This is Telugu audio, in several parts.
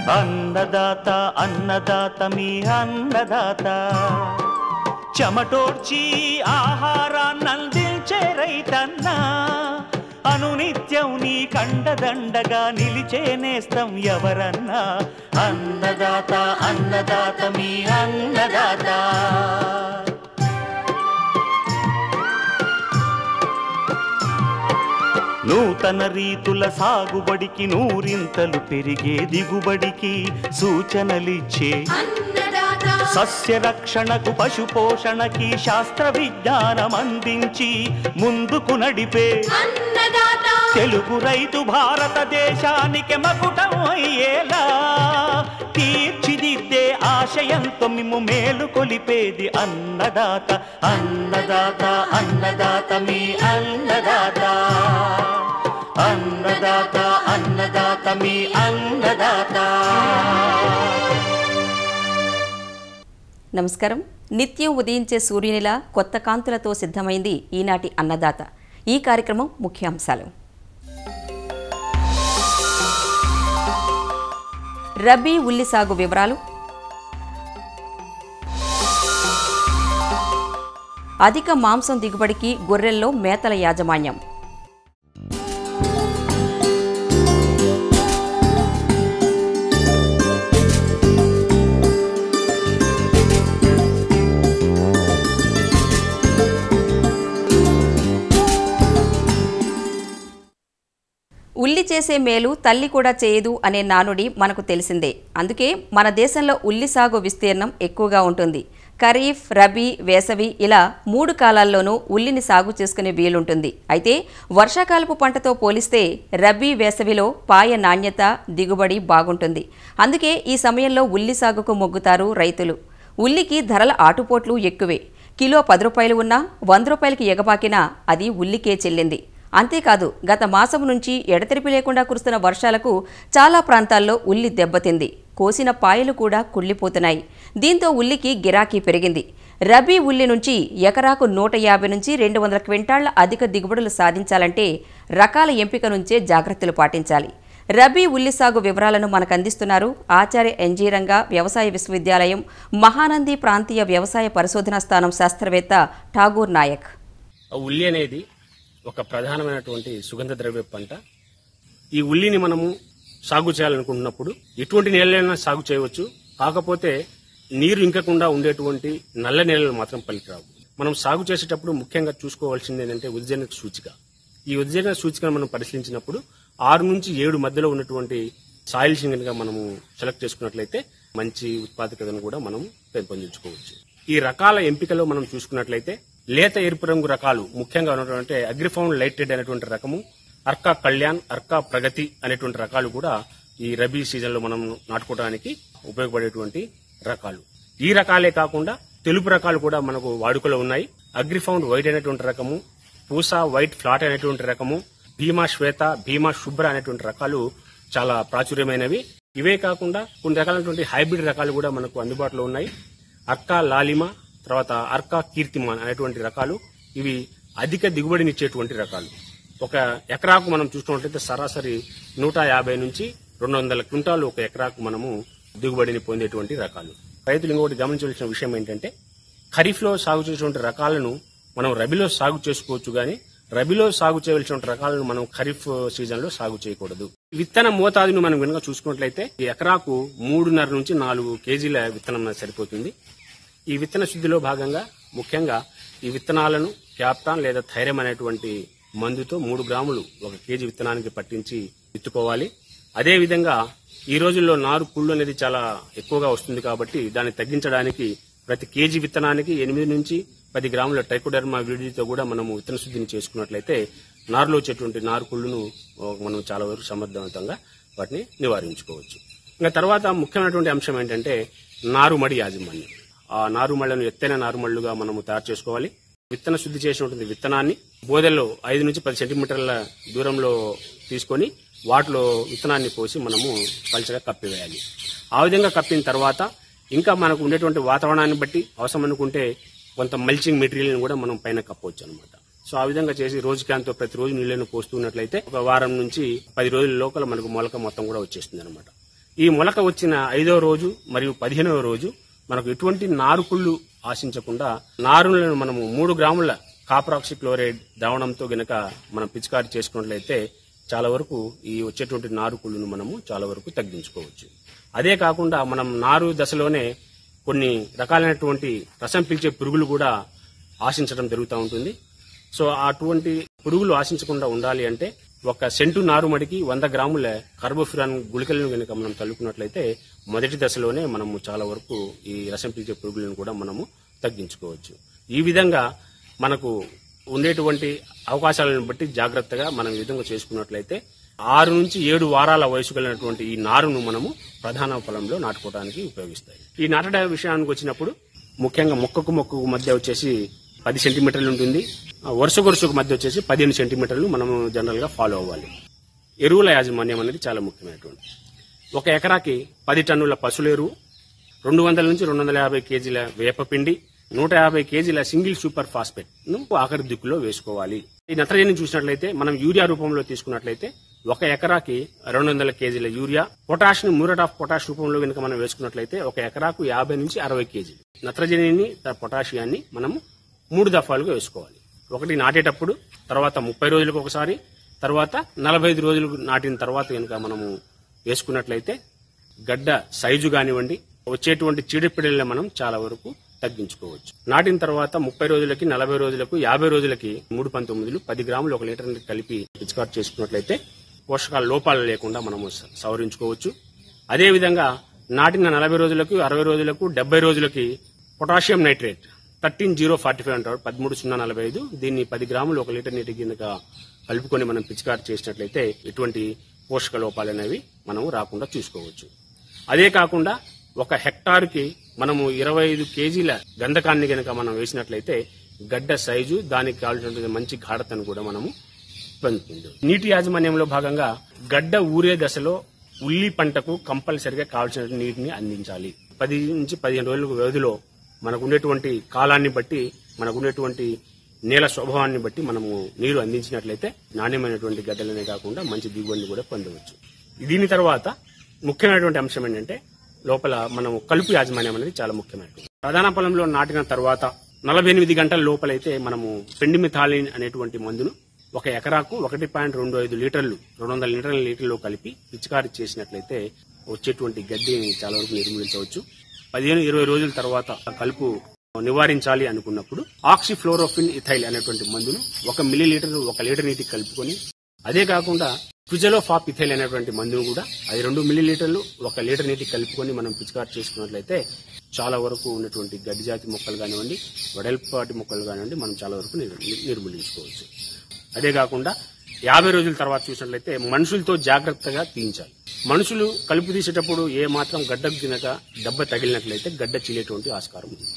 అన్నదాత అన్నదాత మీ అన్నదాత చెమటోడ్చి ఆహారాన్నందించే రైతన్నా అనునిత్యం నీ కండదండగా నిలిచే నేస్తం ఎవరన్నా అన్నదాత అన్నదాత మీ అన్నదాత నూతన రీతుల సాగుబడికి నూరింతలు పెరిగే దిగుబడికి సూచనలిచ్చే సస్య రక్షణకు పశు పోషణకి శాస్త్ర విజ్ఞానం అందించి ముందుకు నడిపే తెలుగు రైతు భారతదేశానికి మకుటం అయ్యేలా తీర్చిదిద్దే ఆశయంతో మిమ్ము మేలు కొలిపేది అన్నదాత అన్నదాత అన్నదాత మీ అన్నదాత అన్నదాత అన్నదాత మీ అన్నదాత నమస్కారం నిత్యం ఉదయించే సూర్యునిలా కొత్త కాంతులతో సిద్ధమైంది ఈనాటి అన్నదాత ఈ కార్యక్రమం ముఖ్యాంశాలు రబీ ఉల్లి సాగు వివరాలు అధిక మాంసం దిగుబడికి గొర్రెల్లో మేతల యాజమాన్యం ఉల్లి చేసే మేలు తల్లి కూడా చేయదు అనే నానుడి మనకు తెలిసిందే అందుకే మన దేశంలో ఉల్లి సాగు విస్తీర్ణం ఎక్కువగా ఉంటుంది ఖరీఫ్ రబీ వేసవి ఇలా మూడు కాలాల్లోనూ ఉల్లిని సాగు చేసుకునే వీలుంటుంది అయితే వర్షాకాలపు పంటతో పోలిస్తే రబీ వేసవిలో పాయ నాణ్యత దిగుబడి బాగుంటుంది అందుకే ఈ సమయంలో ఉల్లి సాగుకు మొగ్గుతారు రైతులు ఉల్లికి ధరల ఆటుపోట్లు ఎక్కువే కిలో పది రూపాయలు ఉన్నా వంద రూపాయలకి ఎగబాకినా అది ఉల్లికే చెల్లింది అంతేకాదు గత మాసం నుంచి ఎడతెరిపి లేకుండా కురుస్తున్న వర్షాలకు చాలా ప్రాంతాల్లో ఉల్లి దెబ్బతింది కోసిన పాయలు కూడా కుళ్ళిపోతున్నాయి దీంతో ఉల్లికి గిరాకీ పెరిగింది రబీ ఉల్లి నుంచి ఎకరాకు నూట యాభై నుంచి రెండు వందల క్వింటాళ్ల అధిక దిగుబడులు సాధించాలంటే రకాల ఎంపిక నుంచే జాగ్రత్తలు పాటించాలి రబీ ఉల్లి సాగు వివరాలను మనకు అందిస్తున్నారు ఆచార్య ఎన్జీరంగా వ్యవసాయ విశ్వవిద్యాలయం మహానంది ప్రాంతీయ వ్యవసాయ పరిశోధనా స్థానం శాస్త్రవేత్త ఠాగూర్ నాయక్ ఆ ఉల్లి అనేది ఒక ప్రధానమైనటువంటి సుగంధ ద్రవ్య పంట ఈ ఉల్లిని మనము సాగు చేయాలనుకుంటున్నప్పుడు ఎటువంటి నేలైనా సాగు చేయవచ్చు కాకపోతే నీరు ఇంకకుండా ఉండేటువంటి నల్ల నేలలు మాత్రం పనికిరావు మనం సాగు చేసేటప్పుడు ముఖ్యంగా చూసుకోవాల్సింది ఏంటంటే ఉద్జన సూచిక ఈ ఉద్జన సూచికను మనం పరిశీలించినప్పుడు ఆరు నుంచి ఏడు మధ్యలో ఉన్నటువంటి సాయిల్ గా మనము సెలెక్ట్ చేసుకున్నట్లయితే మంచి ఉత్పాదకతను కూడా మనం పెంపొందించుకోవచ్చు ఈ రకాల ఎంపికలో మనం చూసుకున్నట్లయితే లేత ఎరుపు రంగు రకాలు ముఖ్యంగా ఉన్నటువంటి అగ్రిఫౌండ్ లైటెడ్ అనేటువంటి రకము అర్కా కళ్యాణ్ అర్కా ప్రగతి అనేటువంటి రకాలు కూడా ఈ రబీ సీజన్ లో మనం నాటుకోవడానికి ఉపయోగపడేటువంటి రకాలు ఈ రకాలే కాకుండా తెలుపు రకాలు కూడా మనకు వాడుకలో ఉన్నాయి అగ్రిఫౌండ్ వైట్ అనేటువంటి రకము పూసా వైట్ ఫ్లాట్ అనేటువంటి రకము భీమా శ్వేత భీమా శుభ్ర అనేటువంటి రకాలు చాలా ప్రాచుర్యమైనవి ఇవే కాకుండా కొన్ని రకాలైనటువంటి హైబ్రిడ్ రకాలు కూడా మనకు అందుబాటులో ఉన్నాయి అర్కా లాలిమా తర్వాత అర్కా కీర్తిమాన్ అనేటువంటి రకాలు ఇవి అధిక దిగుబడినిచ్చేటువంటి రకాలు ఒక ఎకరాకు మనం చూసుకున్నట్లయితే సరాసరి నూట యాభై నుంచి రెండు వందల క్వింటాలు ఒక ఎకరాకు మనము దిగుబడిని పొందేటువంటి రకాలు రైతులు ఇంకొకటి గమనించవలసిన విషయం ఏంటంటే ఖరీఫ్ లో సాగు చేసేటువంటి రకాలను మనం రబీలో సాగు చేసుకోవచ్చు గాని రబీలో సాగు చేయవలసిన రకాలను మనం ఖరీఫ్ సీజన్ లో సాగు చేయకూడదు విత్తన మోతాదును మనం కనుక చూసుకున్నట్లయితే ఈ ఎకరాకు మూడున్నర నుంచి నాలుగు కేజీల విత్తనం సరిపోతుంది ఈ విత్తన శుద్ధిలో భాగంగా ముఖ్యంగా ఈ విత్తనాలను క్యాప్టాన్ లేదా థైరమ్ అనేటువంటి మందుతో మూడు గ్రాములు ఒక కేజీ విత్తనానికి పట్టించి విత్తుకోవాలి అదేవిధంగా ఈ రోజుల్లో నారు కుళ్ళు అనేది చాలా ఎక్కువగా వస్తుంది కాబట్టి దాన్ని తగ్గించడానికి ప్రతి కేజీ విత్తనానికి ఎనిమిది నుంచి పది గ్రాముల టైకోడర్మా విడితో కూడా మనము విత్తన శుద్ధిని చేసుకున్నట్లయితే నారులో వచ్చేటువంటి నారు కుళ్ళును ఆ, మనం చాలా వరకు సమర్థవంతంగా వాటిని నివారించుకోవచ్చు ఇంకా తర్వాత ముఖ్యమైనటువంటి అంశం ఏంటంటే నారుమడి యాజమాన్యం ఆ నారుమళ్లను ఎత్తైన నారుమళ్లుగా మనము తయారు చేసుకోవాలి విత్తన శుద్ధి చేసినటువంటి విత్తనాన్ని బోదెల్లో ఐదు నుంచి పది సెంటీమీటర్ల దూరంలో తీసుకొని వాటిలో విత్తనాన్ని పోసి మనము పలుచగా కప్పివేయాలి ఆ విధంగా కప్పిన తర్వాత ఇంకా మనకు ఉండేటువంటి వాతావరణాన్ని బట్టి అవసరం అనుకుంటే కొంత మల్చింగ్ మెటీరియల్ కూడా మనం పైన కప్పవచ్చు అనమాట సో ఆ విధంగా చేసి రోజు క్యాన్తో ప్రతిరోజు నీళ్లను పోస్తున్నట్లయితే ఒక వారం నుంచి పది రోజుల లోపల మనకు మొలక మొత్తం కూడా వచ్చేస్తుంది అనమాట ఈ మొలక వచ్చిన ఐదవ రోజు మరియు పదిహేనవ రోజు మనకు ఎటువంటి నారుకుళ్ళు ఆశించకుండా నారులను మనము మూడు గ్రాముల కాపరాక్సి క్లోరైడ్ ద్రావణంతో గనక మనం పిచికారి చేసుకున్నట్లయితే చాలా వరకు ఈ వచ్చేటువంటి నారుకుళ్ళను మనము చాలా వరకు తగ్గించుకోవచ్చు అదే కాకుండా మనం నారు దశలోనే కొన్ని రకాలైనటువంటి రసం పీల్చే పురుగులు కూడా ఆశించడం జరుగుతూ ఉంటుంది సో అటువంటి పురుగులు ఆశించకుండా ఉండాలి అంటే ఒక సెంటు నారుమడికి వంద గ్రాముల కార్బోఫిరాన్ గుళికలను కనుక మనం తల్లుకున్నట్లయితే మొదటి దశలోనే మనము చాలా వరకు ఈ రసం పీల్చే పురుగులను కూడా మనము తగ్గించుకోవచ్చు ఈ విధంగా మనకు ఉండేటువంటి అవకాశాలను బట్టి జాగ్రత్తగా మనం ఈ విధంగా చేసుకున్నట్లయితే ఆరు నుంచి ఏడు వారాల వయసు కలిగినటువంటి ఈ నారును మనము ప్రధాన పొలంలో నాటుకోవడానికి ఉపయోగిస్తాయి ఈ నాటడ విషయానికి వచ్చినప్పుడు ముఖ్యంగా మొక్కకు మొక్కకు మధ్య వచ్చేసి పది సెంటీమీటర్లు ఉంటుంది ఆ వరుస వరుసకు మధ్య వచ్చేసి పదిహేను సెంటీమీటర్లు మనము జనరల్ గా ఫాలో అవ్వాలి ఎరువుల యాజమాన్యం అనేది చాలా ముఖ్యమైనటువంటి ఒక ఎకరాకి పది టన్నుల పశువుల ఎరువు రెండు వందల నుంచి రెండు వందల యాభై కేజీల వేపపిండి నూట యాభై కేజీల సింగిల్ సూపర్ ఫాస్ఫేట్ ను ఆఖరి దిక్కులో వేసుకోవాలి ఈ నత్రజని చూసినట్లయితే మనం యూరియా రూపంలో తీసుకున్నట్లయితే ఒక ఎకరాకి రెండు వందల కేజీల యూరియా పొటాష్ ని మ్యూరేట్ ఆఫ్ పొటాష్ రూపంలో కనుక మనం వేసుకున్నట్లయితే ఒక ఎకరాకు యాభై నుంచి అరవై కేజీలు నత్రజనిని పొటాషియాన్ని మనము మూడు దఫాలుగా వేసుకోవాలి ఒకటి నాటేటప్పుడు తర్వాత ముప్పై రోజులకు ఒకసారి తర్వాత నలభై ఐదు రోజులకు నాటిన తర్వాత కనుక మనము వేసుకున్నట్లయితే గడ్డ సైజు కానివ్వండి వచ్చేటువంటి చీడపీడలను మనం చాలా వరకు తగ్గించుకోవచ్చు నాటిన తర్వాత ముప్పై రోజులకి నలభై రోజులకు యాభై రోజులకి మూడు పంతొమ్మిదిలు పది గ్రాములు ఒక లీటర్ నీటి కలిపి పిచికారు చేసుకున్నట్లయితే పోషకాల లోపాలు లేకుండా మనము స- సవరించుకోవచ్చు అదేవిధంగా నాటిన నలభై రోజులకు అరవై రోజులకు డెబ్బై రోజులకి potassium nitrate thirteen zero forty five అంటారు పదమూడు సున్నా నలభై ఐదు దీన్ని పది గ్రాములు ఒక లీటర్ నీటి కింద కలుపుకొని మనం పిచికారు చేసినట్లయితే ఎటువంటి పోషక లోపాలు అనేవి మనము రాకుండా చూసుకోవచ్చు అదే కాకుండా ఒక హెక్టార్కి మనము ఇరవై ఐదు కేజీల గంధకాన్ని గనక మనం వేసినట్లయితే గడ్డ సైజు దానికి కావాల్సినటువంటి మంచి గాఢతను కూడా మనము పొందుతుంది నీటి యాజమాన్యంలో భాగంగా గడ్డ ఊరే దశలో ఉల్లి పంటకు కంపల్సరిగా కావాల్సిన నీటిని అందించాలి పది నుంచి పదిహేను రోజుల వ్యవధిలో మనకు ఉండేటువంటి కాలాన్ని బట్టి మనకు ఉండేటువంటి నేల స్వభావాన్ని బట్టి మనము నీరు అందించినట్లయితే నాణ్యమైనటువంటి గడ్డలనే కాకుండా మంచి దిగుబడిని కూడా పొందవచ్చు దీని తర్వాత ముఖ్యమైనటువంటి అంశం ఏంటంటే లోపల మనం కలుపు యాజమాన్యం అనేది చాలా ముఖ్యమైనటువంటి ప్రధాన పొలంలో నాటిన తర్వాత నలభై ఎనిమిది గంటల లోపలైతే మనము పెండిమిథాలిన్ అనేటువంటి మందును ఒక ఎకరాకు ఒకటి పాయింట్ రెండు ఐదు లీటర్లు రెండు వందల లీటర్ల నీటిలో కలిపి పిచికారి చేసినట్లయితే వచ్చేటువంటి గడ్డిని చాలా వరకు నిర్మూలించవచ్చు పదిహేను ఇరవై రోజుల తర్వాత ఆ కలుపు నివారించాలి అనుకున్నప్పుడు ఆక్సిఫ్లోరోఫిన్ ఇథైల్ అనేటువంటి మందును ఒక మిల్లీ లీటర్ ఒక లీటర్ నీటికి కలుపుకొని అదే కాకుండా క్విజలోఫాప్ ఇథైల్ అనేటువంటి మందును కూడా అది రెండు మిల్లీ లీటర్లు ఒక లీటర్ నీటికి కలుపుకొని మనం పిచికారి చేసుకున్నట్లయితే చాలా వరకు ఉన్నటువంటి గడ్డి జాతి మొక్కలు కానివ్వండి వెడల్పాటి మొక్కలు కానివ్వండి మనం చాలా వరకు నిర్- నిర్మూలించుకోవచ్చు అదే కాకుండా యాభై రోజుల తర్వాత చూసినట్లయితే మనుషులతో జాగ్రత్తగా తీయించాలి మనుషులు కలుపు తీసేటప్పుడు ఏ మాత్రం గడ్డకు తినక దెబ్బ తగిలినట్లయితే గడ్డ చీలేటువంటి ఆస్కారం ఉంది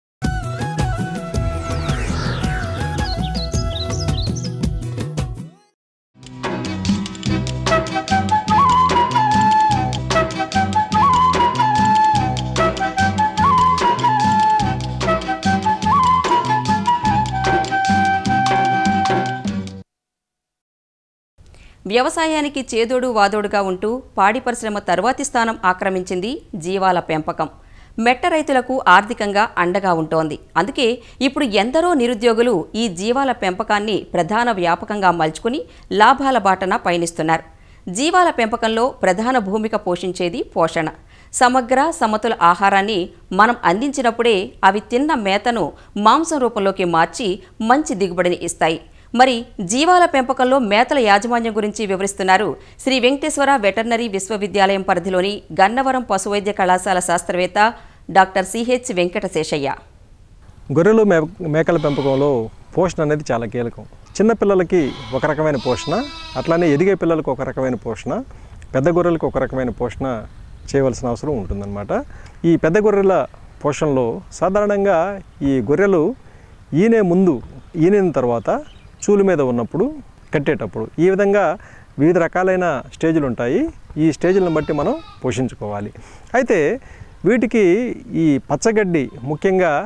వ్యవసాయానికి చేదోడు వాదోడుగా ఉంటూ పాడి పరిశ్రమ తరువాతి స్థానం ఆక్రమించింది జీవాల పెంపకం మెట్ట రైతులకు ఆర్థికంగా అండగా ఉంటోంది అందుకే ఇప్పుడు ఎందరో నిరుద్యోగులు ఈ జీవాల పెంపకాన్ని ప్రధాన వ్యాపకంగా మలుచుకుని లాభాల బాటన పయనిస్తున్నారు జీవాల పెంపకంలో ప్రధాన భూమిక పోషించేది పోషణ సమగ్ర సమతుల ఆహారాన్ని మనం అందించినప్పుడే అవి తిన్న మేతను మాంసం రూపంలోకి మార్చి మంచి దిగుబడిని ఇస్తాయి మరి జీవాల పెంపకంలో మేతల యాజమాన్యం గురించి వివరిస్తున్నారు శ్రీ వెంకటేశ్వర వెటర్నరీ విశ్వవిద్యాలయం పరిధిలోని గన్నవరం పశువైద్య కళాశాల శాస్త్రవేత్త డాక్టర్ సిహెచ్ వెంకటశేషయ్య గొర్రెలు మే మేకల పెంపకంలో పోషణ అనేది చాలా కీలకం చిన్న పిల్లలకి ఒక రకమైన పోషణ అట్లానే ఎదిగే పిల్లలకు ఒక రకమైన పోషణ పెద్ద గొర్రెలకు ఒక రకమైన పోషణ చేయవలసిన అవసరం ఉంటుందన్నమాట ఈ పెద్ద గొర్రెల పోషణలో సాధారణంగా ఈ గొర్రెలు ఈనే ముందు ఈనిన తర్వాత చూలు మీద ఉన్నప్పుడు కట్టేటప్పుడు ఈ విధంగా వివిధ రకాలైన స్టేజ్లు ఉంటాయి ఈ స్టేజ్లను బట్టి మనం పోషించుకోవాలి అయితే వీటికి ఈ పచ్చగడ్డి ముఖ్యంగా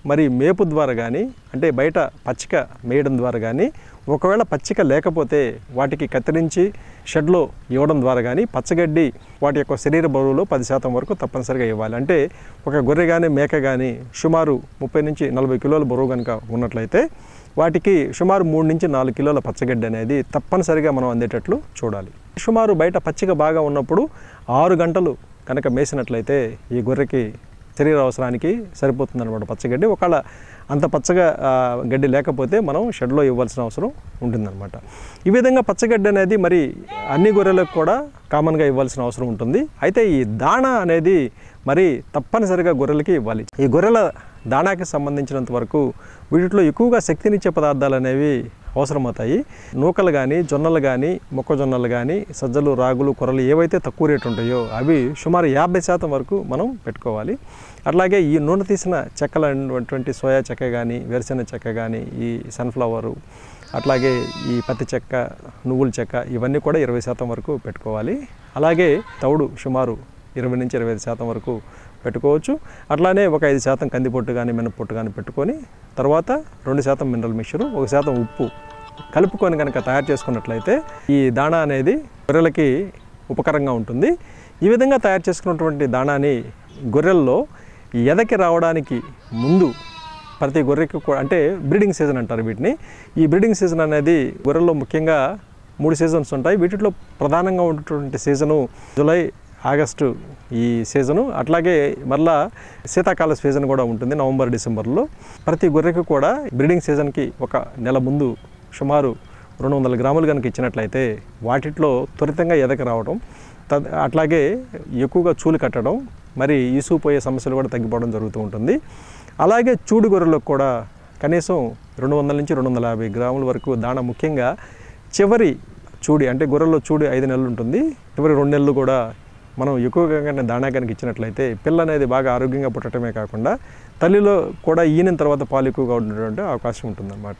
మరి మేపు ద్వారా కానీ అంటే బయట పచ్చిక మేయడం ద్వారా కానీ ఒకవేళ పచ్చిక లేకపోతే వాటికి కత్తిరించి షెడ్లో ఇవ్వడం ద్వారా కానీ పచ్చగడ్డి వాటి యొక్క శరీర బరువులో పది శాతం వరకు తప్పనిసరిగా ఇవ్వాలి అంటే ఒక గొర్రె కానీ మేక కానీ సుమారు ముప్పై నుంచి నలభై కిలోల బరువు కనుక ఉన్నట్లయితే వాటికి సుమారు మూడు నుంచి నాలుగు కిలోల పచ్చగడ్డి అనేది తప్పనిసరిగా మనం అందేటట్లు చూడాలి సుమారు బయట పచ్చిక బాగా ఉన్నప్పుడు ఆరు గంటలు కనుక మేసినట్లయితే ఈ గొర్రెకి శరీర అవసరానికి సరిపోతుందన్నమాట పచ్చగడ్డి ఒకవేళ అంత పచ్చగా ఆ, గడ్డి లేకపోతే మనం షెడ్లో ఇవ్వాల్సిన అవసరం ఉంటుందన్నమాట ఈ విధంగా పచ్చగడ్డి అనేది మరి అన్ని గొర్రెలకు కూడా కామన్గా ఇవ్వాల్సిన అవసరం ఉంటుంది అయితే ఈ దాణా అనేది మరి తప్పనిసరిగా గొర్రెలకి ఇవ్వాలి ఈ గొర్రెల దాణాకి సంబంధించినంత వరకు వీటిలో ఎక్కువగా శక్తినిచ్చే పదార్థాలు అనేవి అవసరమవుతాయి నూకలు కానీ జొన్నలు కానీ మొక్కజొన్నలు కానీ సజ్జలు రాగులు కొరలు ఏవైతే తక్కువ రేటు ఉంటాయో అవి సుమారు యాభై శాతం వరకు మనం పెట్టుకోవాలి అట్లాగే ఈ నూనె తీసిన చెక్కలు అనేటువంటి సోయా చెక్క కానీ వేరుశెనగ చెక్క కానీ ఈ సన్ఫ్లవరు అట్లాగే ఈ పత్తి చెక్క నువ్వుల చెక్క ఇవన్నీ కూడా ఇరవై శాతం వరకు పెట్టుకోవాలి అలాగే తౌడు సుమారు ఇరవై నుంచి ఇరవై ఐదు శాతం వరకు పెట్టుకోవచ్చు అట్లానే ఒక ఐదు శాతం కందిపొట్టు కానీ మినపొట్టు కానీ పెట్టుకొని తర్వాత రెండు శాతం మినరల్ మిక్చరు ఒక శాతం ఉప్పు కలుపుకొని కనుక తయారు చేసుకున్నట్లయితే ఈ దాణా అనేది గొర్రెలకి ఉపకరంగా ఉంటుంది ఈ విధంగా తయారు చేసుకున్నటువంటి దాణాని గొర్రెల్లో ఎదకి రావడానికి ముందు ప్రతి గొర్రెకి కూడా అంటే బ్రీడింగ్ సీజన్ అంటారు వీటిని ఈ బ్రీడింగ్ సీజన్ అనేది గొర్రెల్లో ముఖ్యంగా మూడు సీజన్స్ ఉంటాయి వీటిలో ప్రధానంగా ఉన్నటువంటి సీజను జూలై ఆగస్టు ఈ సీజను అట్లాగే మళ్ళా శీతాకాల సీజన్ కూడా ఉంటుంది నవంబర్ డిసెంబర్లో ప్రతి గొర్రెకి కూడా బ్రీడింగ్ సీజన్కి ఒక నెల ముందు సుమారు రెండు వందల గ్రాములు కనుక ఇచ్చినట్లయితే వాటిట్లో త్వరితంగా ఎదక రావడం తద్ అట్లాగే ఎక్కువగా చూలు కట్టడం మరి ఈసుపోయే సమస్యలు కూడా తగ్గిపోవడం జరుగుతూ ఉంటుంది అలాగే చూడు గొర్రెలకు కూడా కనీసం రెండు వందల నుంచి రెండు వందల యాభై గ్రాముల వరకు దాణ ముఖ్యంగా చివరి చూడి అంటే గొర్రెల్లో చూడి ఐదు నెలలు ఉంటుంది చివరి రెండు నెలలు కూడా మనం ఎక్కువగా కనుక దాణా కనుక ఇచ్చినట్లయితే పిల్ల అనేది బాగా ఆరోగ్యంగా పుట్టడమే కాకుండా తల్లిలో కూడా ఈనిన తర్వాత పాలు ఎక్కువగా ఉండేటువంటి అవకాశం ఉంటుందన్నమాట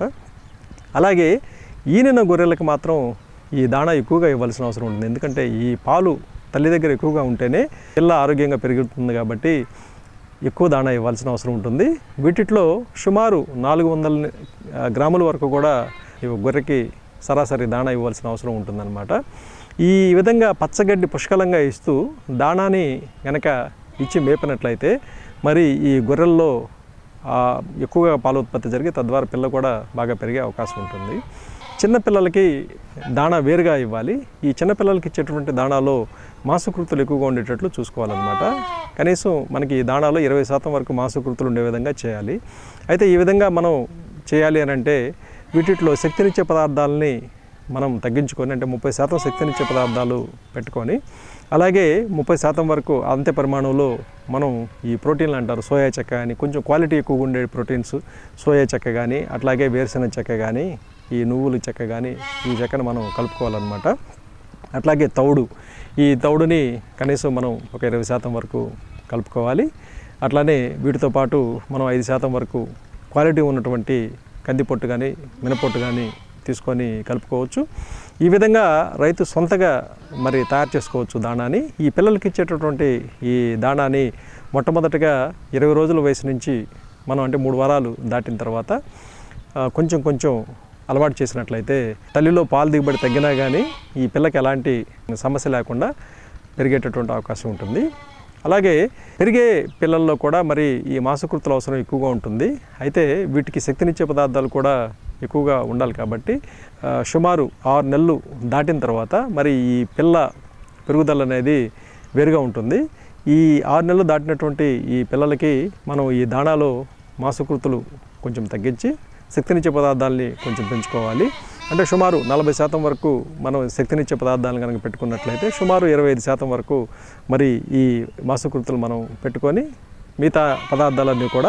అలాగే ఈనిన గొర్రెలకు మాత్రం ఈ దాణా ఎక్కువగా ఇవ్వాల్సిన అవసరం ఉంటుంది ఎందుకంటే ఈ పాలు తల్లి దగ్గర ఎక్కువగా ఉంటేనే పిల్ల ఆరోగ్యంగా పెరుగుతుంది కాబట్టి ఎక్కువ దాణా ఇవ్వాల్సిన అవసరం ఉంటుంది వీటిలో సుమారు నాలుగు వందల ఆ, గ్రాముల వరకు కూడా ఈ గొర్రెకి సరాసరి దాణా ఇవ్వాల్సిన అవసరం ఉంటుందన్నమాట ఈ విధంగా పచ్చగడ్డి పుష్కలంగా ఇస్తూ దాణాని గనక ఇచ్చి మేపినట్లయితే మరి ఈ గొర్రెల్లో ఆ, ఎక్కువగా పాల ఉత్పత్తి జరిగి తద్వారా పిల్ల కూడా బాగా పెరిగే అవకాశం ఉంటుంది చిన్నపిల్లలకి దాణా వేరుగా ఇవ్వాలి ఈ చిన్నపిల్లలకి ఇచ్చేటువంటి దాణాలో మాంసకృతులు ఎక్కువగా ఉండేటట్లు చూసుకోవాలన్నమాట కనీసం మనకి ఈ దాణాలో ఇరవై శాతం వరకు మాంసకృతులు ఉండే విధంగా చేయాలి అయితే ఈ విధంగా మనం చేయాలి అని అంటే వీటిలో శక్తినిచ్చే పదార్థాలని మనం తగ్గించుకొని అంటే ముప్పై శాతం శక్తినిచ్చే పదార్థాలు పెట్టుకొని అలాగే ముప్పై శాతం వరకు అంతే పరిమాణంలో మనం ఈ ప్రోటీన్లు అంటారు సోయా చెక్క కానీ కొంచెం క్వాలిటీ ఎక్కువగా ఉండే ప్రోటీన్స్ సోయా చెక్క కానీ అట్లాగే వేరుశెనగ చెక్క కానీ ఈ నువ్వుల చెక్క కానీ ఈ చెక్కను మనం కలుపుకోవాలన్నమాట అట్లాగే తౌడు ఈ తౌడుని కనీసం మనం ఒక ఇరవై శాతం వరకు కలుపుకోవాలి అట్లానే వీటితో పాటు మనం ఐదు శాతం వరకు క్వాలిటీ ఉన్నటువంటి కందిపొట్టు కానీ మినపొట్టు కానీ తీసుకొని కలుపుకోవచ్చు ఈ విధంగా రైతు సొంతగా మరి తయారు చేసుకోవచ్చు దాణాని ఈ పిల్లలకి ఇచ్చేటటువంటి ఈ దాణాని మొట్టమొదటిగా ఇరవై రోజుల వయసు నుంచి మనం అంటే మూడు వారాలు దాటిన తర్వాత ఆ, కొంచెం కొంచెం అలవాటు చేసినట్లయితే తల్లిలో పాలు దిగుబడి తగ్గినా కానీ ఈ పిల్లకి ఎలాంటి సమస్య లేకుండా పెరిగేటటువంటి అవకాశం ఉంటుంది అలాగే పెరిగే పిల్లల్లో కూడా మరి ఈ మాంసకృతుల అవసరం ఎక్కువగా ఉంటుంది అయితే వీటికి శక్తినిచ్చే పదార్థాలు కూడా ఎక్కువగా ఉండాలి కాబట్టి ఆ, సుమారు ఆరు నెలలు దాటిన తర్వాత మరి ఈ పిల్ల పెరుగుదల అనేది వేరుగా ఉంటుంది ఈ ఆరు నెలలు దాటినటువంటి ఈ పిల్లలకి మనం ఈ దాణాలో మాంసకృతులు కొంచెం తగ్గించి శక్తినిచ్చే పదార్థాలని కొంచెం పెంచుకోవాలి అంటే సుమారు నలభై శాతం వరకు మనం శక్తినిచ్చే పదార్థాలను కనుక పెట్టుకున్నట్లయితే సుమారు ఇరవై ఐదు శాతం వరకు మరి ఈ మాంసకృతులు మనం పెట్టుకొని మిగతా పదార్థాలన్నీ కూడా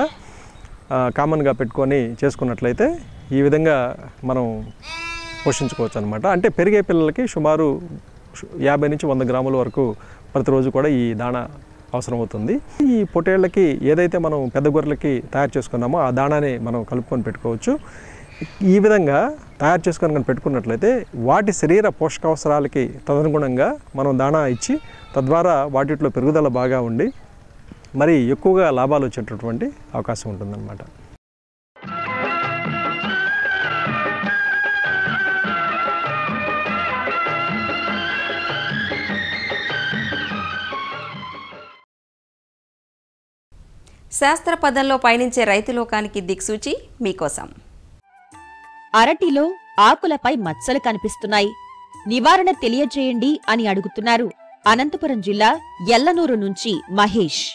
ఆ, కామన్గా పెట్టుకొని చేసుకున్నట్లయితే ఈ విధంగా మనం పోషించుకోవచ్చు అనమాట అంటే పెరిగే పిల్లలకి సుమారు సు- యాభై నుంచి వంద గ్రాముల వరకు ప్రతిరోజు కూడా ఈ దాణా అవసరం అవుతుంది ఈ పొటేళ్ళకి ఏదైతే మనం పెద్ద గొర్రెలకి తయారు చేసుకున్నామో ఆ దాణాని మనం కలుపుకొని పెట్టుకోవచ్చు ఈ విధంగా తయారు చేసుకొని కనుక పెట్టుకున్నట్లయితే వాటి శరీర పోషకావసరాలకి తదనుగుణంగా మనం దాణా ఇచ్చి తద్వారా వాటిలో పెరుగుదల బాగా ఉండి మరి ఎక్కువగా లాభాలు వచ్చేటటువంటి అవకాశం ఉంటుందన్నమాట శాస్త్ర పదంలో పయనించే రైతు లోకానికి దిక్సూచి మీకోసం అరటిలో ఆకులపై మచ్చలు కనిపిస్తున్నాయి నివారణ తెలియజేయండి అని అడుగుతున్నారు అనంతపురం జిల్లా ఎల్లనూరు నుంచి మహేష్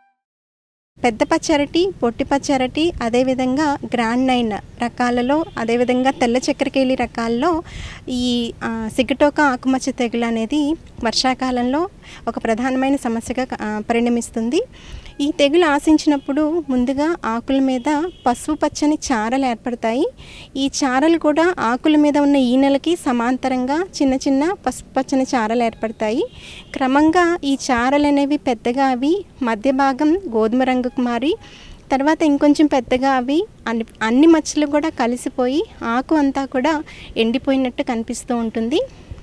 పెద్ద పచ్చరటి పొట్టి పచ్చరటి అదేవిధంగా గ్రాండ్ నైన్ రకాలలో అదేవిధంగా తెల్ల చక్కెరకేళి రకాల్లో ఈ ఆ, సిగటోక ఆకుమచ్చ తెగులు అనేది వర్షాకాలంలో ఒక ప్రధానమైన సమస్యగా ఆ, పరిణమిస్తుంది ఈ తెగులు ఆశించినప్పుడు ముందుగా ఆకుల మీద పసుపు పచ్చని చారలు ఏర్పడతాయి ఈ చారలు కూడా ఆకుల మీద ఉన్న ఈనెలకి సమాంతరంగా చిన్న చిన్న పసుపు పచ్చని చారలు ఏర్పడతాయి క్రమంగా ఈ చారలు అనేవి పెద్దగా అవి మధ్య భాగం గోధుమ రంగుకు మారి తర్వాత ఇంకొంచెం పెద్దగా అవి అన్ని అన్ని మచ్చలు కూడా కలిసిపోయి ఆకు అంతా కూడా ఎండిపోయినట్టు కనిపిస్తూ ఉంటుంది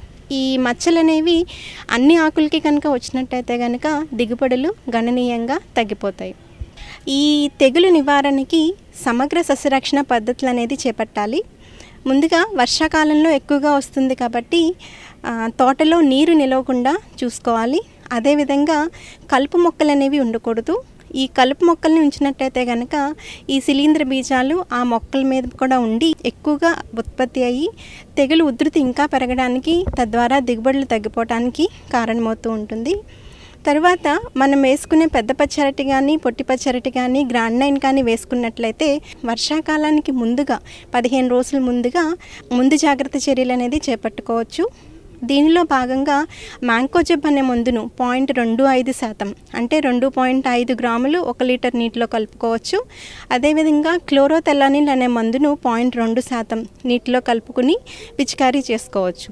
ఈ మచ్చలు అనేవి అన్ని ఆకులకి కనుక వచ్చినట్టయితే కనుక దిగుబడులు గణనీయంగా తగ్గిపోతాయి ఈ తెగులు నివారణకి సమగ్ర సస్యరక్షణ పద్ధతులు అనేది చేపట్టాలి ముందుగా వర్షాకాలంలో ఎక్కువగా వస్తుంది కాబట్టి ఆ, తోటలో నీరు నిలవకుండా చూసుకోవాలి అదేవిధంగా కలుపు మొక్కలు అనేవి ఉండకూడదు ఈ కలుపు మొక్కల్ని ఉంచినట్టయితే కనుక ఈ శిలీంద్ర బీజాలు ఆ మొక్కల మీద కూడా ఉండి ఎక్కువగా ఉత్పత్తి అయ్యి తెగులు ఉధృతి ఇంకా పెరగడానికి తద్వారా దిగుబడులు తగ్గిపోవడానికి కారణమవుతూ ఉంటుంది తర్వాత మనం వేసుకునే పెద్ద పచ్చరటి కానీ పొట్టి పచ్చరటి కానీ గ్రాండ్ నైన్ కానీ వేసుకున్నట్లయితే వర్షాకాలానికి ముందుగా పదిహేను రోజుల ముందుగా ముందు జాగ్రత్త చర్యలు అనేది చేపట్టుకోవచ్చు దీనిలో భాగంగా మ్యాంకోజెబ్ అనే మందును పాయింట్ రెండు ఐదు శాతం అంటే రెండు పాయింట్ ఐదు గ్రాములు ఒక లీటర్ నీటిలో కలుపుకోవచ్చు అదేవిధంగా క్లోరోథెల్లానిల్ అనే మందును పాయింట్ రెండు శాతం నీటిలో కలుపుకుని పిచికారీ చేసుకోవచ్చు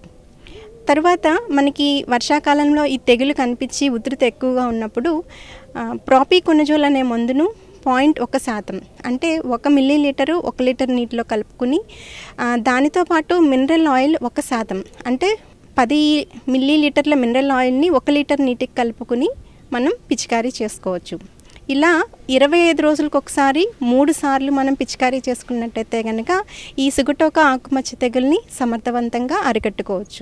తర్వాత మనకి వర్షాకాలంలో ఈ తెగులు కనిపించి ఉధృతి ఎక్కువగా ఉన్నప్పుడు ఆ, ప్రాపికొనజోల్ అనే మందును పాయింట్ ఒక శాతం అంటే ఒక మిల్లీ లీటరు ఒక లీటర్ నీటిలో కలుపుకుని ఆ, దానితో పాటు మినరల్ ఆయిల్ ఒక శాతం అంటే పది మిల్లీ లీటర్ల మినరల్ ఆయిల్ని ఒక లీటర్ నీటికి కలుపుకుని మనం పిచికారీ చేసుకోవచ్చు ఇలా ఇరవై ఐదు రోజులకు ఒకసారి మూడు సార్లు మనం పిచికారీ చేసుకున్నట్టయితే కనుక ఈ సుగుటోక ఆకుమచ్చ తెగుల్ని సమర్థవంతంగా అరికట్టుకోవచ్చు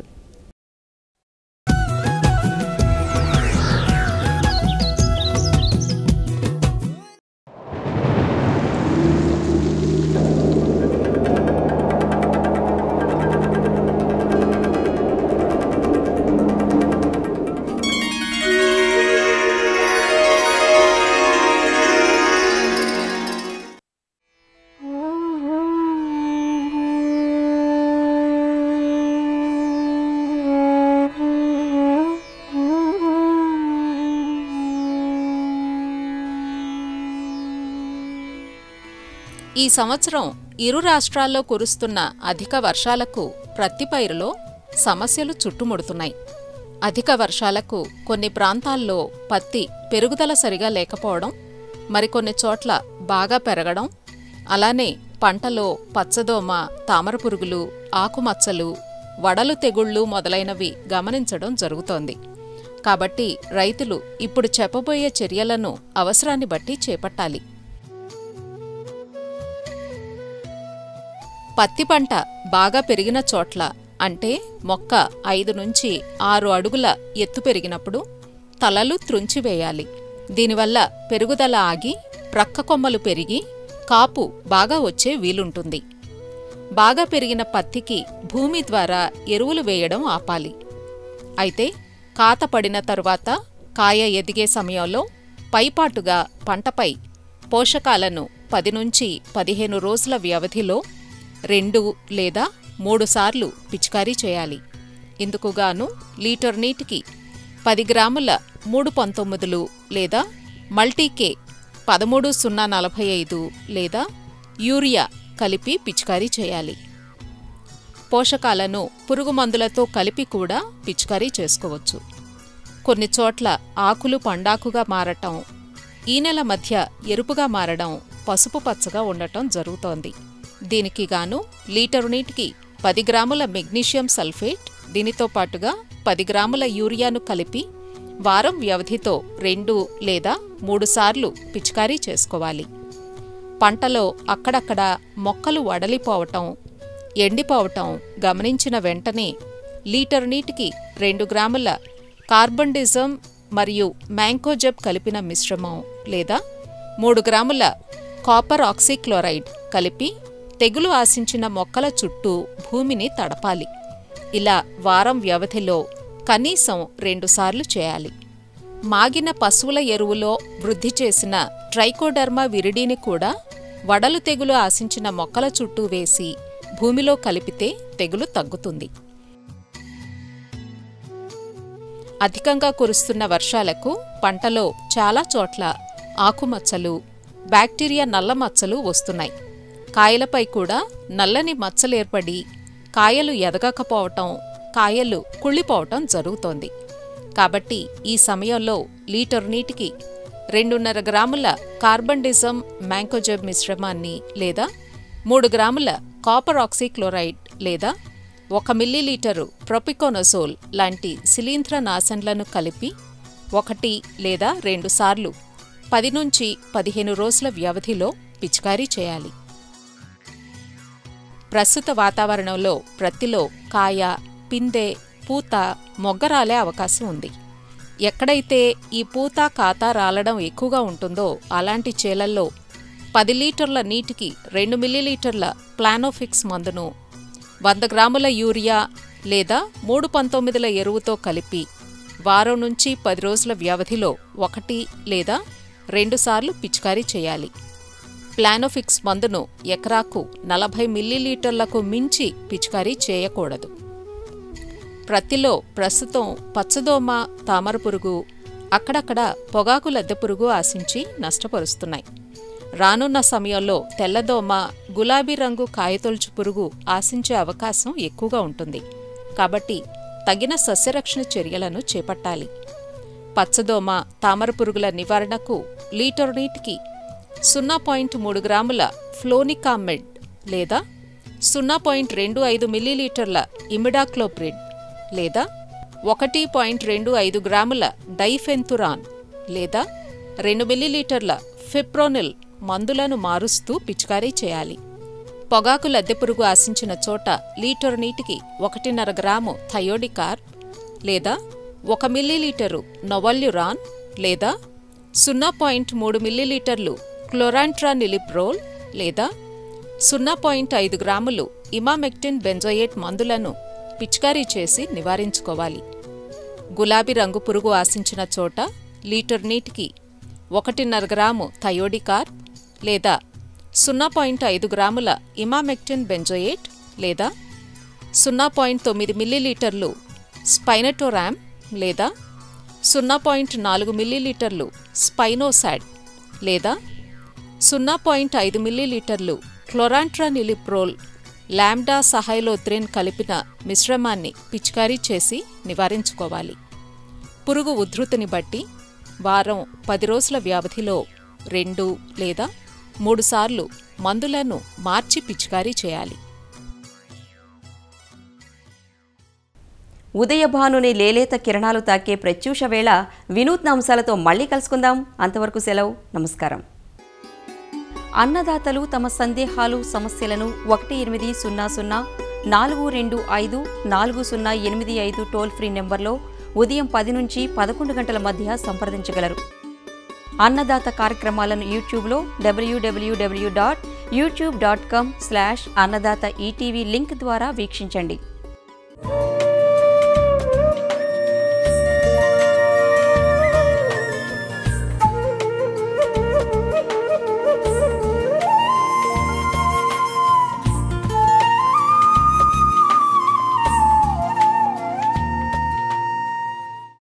ఈ సంవత్సరం ఇరు రాష్ట్రాల్లో కురుస్తున్న అధిక వర్షాలకు ప్రత్తి పైరులో సమస్యలు చుట్టుముడుతున్నాయి అధిక వర్షాలకు కొన్ని ప్రాంతాల్లో పత్తి పెరుగుదల సరిగా లేకపోవడం మరికొన్ని చోట్ల బాగా పెరగడం అలానే పంటలో పచ్చదోమ తామర పురుగులు ఆకుమచ్చలు వడలు తెగుళ్ళు మొదలైనవి గమనించడం జరుగుతోంది కాబట్టి రైతులు ఇప్పుడు చెప్పబోయే చర్యలను అవసరాన్ని బట్టి చేపట్టాలి పత్తి పంట బాగా పెరిగిన చోట్ల అంటే మొక్క ఐదు నుంచి ఆరు అడుగుల ఎత్తు పెరిగినప్పుడు తలలు త్రుంచివేయాలి దీనివల్ల పెరుగుదల ఆగి ప్రక్క కొమ్మలు పెరిగి కాపు బాగా వచ్చే వీలుంటుంది బాగా పెరిగిన పత్తికి భూమి ద్వారా ఎరువులు వేయడం ఆపాలి అయితే కాత పడిన తరువాత కాయ ఎదిగే సమయంలో పైపాటుగా పంటపై పోషకాలను పది నుంచి పదిహేను రోజుల వ్యవధిలో రెండు లేదా మూడు సార్లు పిచికారీ చేయాలి ఇందుకుగాను లీటర్ నీటికి పది గ్రాముల మూడు పంతొమ్మిదిలు లేదా మల్టీకే పదమూడు సున్నా నలభై ఐదు లేదా యూరియా కలిపి పిచికారీ చేయాలి పోషకాలను పురుగు మందులతో కలిపి కూడా పిచికారీ చేసుకోవచ్చు కొన్ని చోట్ల ఆకులు పండాకుగా మారటం ఈనెల మధ్య ఎరుపుగా మారడం పసుపు పచ్చగా ఉండటం జరుగుతోంది దీనికి గాను లీటరు నీటికి పది గ్రాముల మెగ్నీషియం సల్ఫేట్ దీనితో పాటుగా పది గ్రాముల యూరియాను కలిపి వారం వ్యవధితో రెండు లేదా మూడు సార్లు పిచికారీ చేసుకోవాలి పంటలో అక్కడక్కడ మొక్కలు వడలిపోవటం ఎండిపోవటం గమనించిన వెంటనే లీటరు నీటికి రెండు గ్రాముల కార్బండిజం మరియు మ్యాంకోజెబ్ కలిపిన మిశ్రమం లేదా మూడు గ్రాముల కాపర్ ఆక్సీక్లోరైడ్ కలిపి తెగులు ఆశించిన మొక్కల చుట్టూ భూమిని తడపాలి ఇలా వారం వ్యవధిలో కనీసం రెండుసార్లు చేయాలి మాగిన పశువుల ఎరువులో వృద్ధి చేసిన ట్రైకోడర్మా విరిడిని కూడా వడలు తెగులు ఆశించిన మొక్కల చుట్టూ వేసి భూమిలో కలిపితే తెగులు తగ్గుతుంది అధికంగా కురుస్తున్న వర్షాలకు పంటలో చాలా చోట్ల ఆకుమచ్చలు బ్యాక్టీరియా నల్ల మచ్చలు వస్తున్నాయి కాయలపై కూడా నల్లని మచ్చలు ఏర్పడి కాయలు ఎదగకపోవటం కాయలు కుళ్ళిపోవటం జరుగుతోంది కాబట్టి ఈ సమయంలో లీటర్ నీటికి రెండున్నర గ్రాముల కార్బండిజం మ్యాంకోజెబ్ మిశ్రమాన్ని లేదా మూడు గ్రాముల కాపర్ ఆక్సీక్లోరైడ్ లేదా ఒక మిల్లీలీటరు ప్రొపికోనజోల్ లాంటి శిలీంధ్ర నాశన్లను కలిపి ఒకటి లేదా రెండుసార్లు పది నుంచి పదిహేను రోజుల వ్యవధిలో పిచికారీ చేయాలి ప్రస్తుత వాతావరణంలో ప్రత్తిలో కాయ పిందె పూత మొగ్గరాలే అవకాశం ఉంది ఎక్కడైతే ఈ పూత కాత రాలడం ఎక్కువగా ఉంటుందో అలాంటి చేలల్లో పది లీటర్ల నీటికి రెండు మిల్లీలీటర్ల ప్లానోఫిక్స్ మందును వంద గ్రాముల యూరియా లేదా మూడు పంతొమ్మిదిల ఎరువుతో కలిపి వారం నుంచి పది రోజుల వ్యవధిలో ఒకటి లేదా రెండుసార్లు పిచికారీ చేయాలి ప్లానోఫిక్స్ మందును ఎకరాకు నలభై మిల్లీలీటర్లకు మించి పిచికారీ చేయకూడదు ప్రత్తిలో ప్రస్తుతం పచ్చదోమ తామర పురుగు అక్కడక్కడ పొగాకు లద్దె పురుగు ఆశించి నష్టపరుస్తున్నాయి రానున్న సమయంలో తెల్లదోమ గులాబీ రంగు కాయతొలుచు పురుగు ఆశించే అవకాశం ఎక్కువగా ఉంటుంది కాబట్టి తగిన సస్యరక్షణ చర్యలను చేపట్టాలి పచ్చదోమ తామర పురుగుల నివారణకు లీటర్ నీటికి సున్నా పాయింట్ మూడు గ్రాముల ఫ్లోనికామెడ్ లేదా సున్నా పాయింట్ రెండు ఐదు మిల్లీలీటర్ల ఇమిడాక్లోప్రిడ్ లేదా ఒకటి పాయింట్ రెండు ఐదు గ్రాముల డైఫెన్తురాన్ లేదా రెండు మిల్లీలీటర్ల ఫిప్రోనిల్ మందులను మారుస్తూ పిచికారీ చేయాలి పొగాకు లద్దెపురుగు ఆశించిన చోట లీటర్ నీటికి ఒకటిన్నర గ్రాము థయోడికార్ప్ లేదా ఒక మిల్లీలీటరు నొవల్యురాన్ లేదా సున్నా పాయింట్ మూడు మిల్లీలీటర్లు క్లోరాంట్రానిలిప్రోల్ లేదా సున్నా పాయింట్ ఐదు గ్రాములు ఇమామెక్టిన్ బెంజోయేట్ మందులను పిచికారీ చేసి నివారించుకోవాలి గులాబీ రంగు పురుగు ఆశించిన చోట లీటర్ నీటికి ఒకటిన్నర గ్రాము థయోడికార్ప్ లేదా సున్నా పాయింట్ ఐదు గ్రాముల ఇమామెక్టిన్ బెంజోయేట్ లేదా సున్నా పాయింట్ తొమ్మిది మిల్లీలీటర్లు స్పైనటోరామ్ లేదా సున్నా పాయింట్ నాలుగు మిల్లీలీటర్లు స్పైనోసాడ్ లేదా సున్నా పాయింట్ ఐదు మిల్లీలీటర్లు క్లోరాంట్రానిలిప్రోల్ లామ్డా సహైలోత్రిన్ కలిపిన మిశ్రమాన్ని పిచికారీ చేసి నివారించుకోవాలి పురుగు ఉధృతిని బట్టి వారం పది రోజుల వ్యవధిలో రెండు లేదా మూడుసార్లు మందులను మార్చి పిచికారీ చేయాలి ఉదయభానుని లేలేత కిరణాలు తాకే ప్రత్యూష వేళ వినూత్న అంశాలతో మళ్ళీ కలుసుకుందాం అంతవరకు సెలవు నమస్కారం అన్నదాతలు తమ సందేహాలు సమస్యలను ఒకటి ఎనిమిది సున్నా సున్నా నాలుగు రెండు ఐదు నాలుగు సున్నా ఎనిమిది ఐదు టోల్ ఫ్రీ నెంబర్లో ఉదయం పది నుంచి పదకొండు గంటల మధ్య సంప్రదించగలరు అన్నదాత కార్యక్రమాలను యూట్యూబ్లో WWW dot YouTube dot com slash Annadata ETV link ద్వారా వీక్షించండి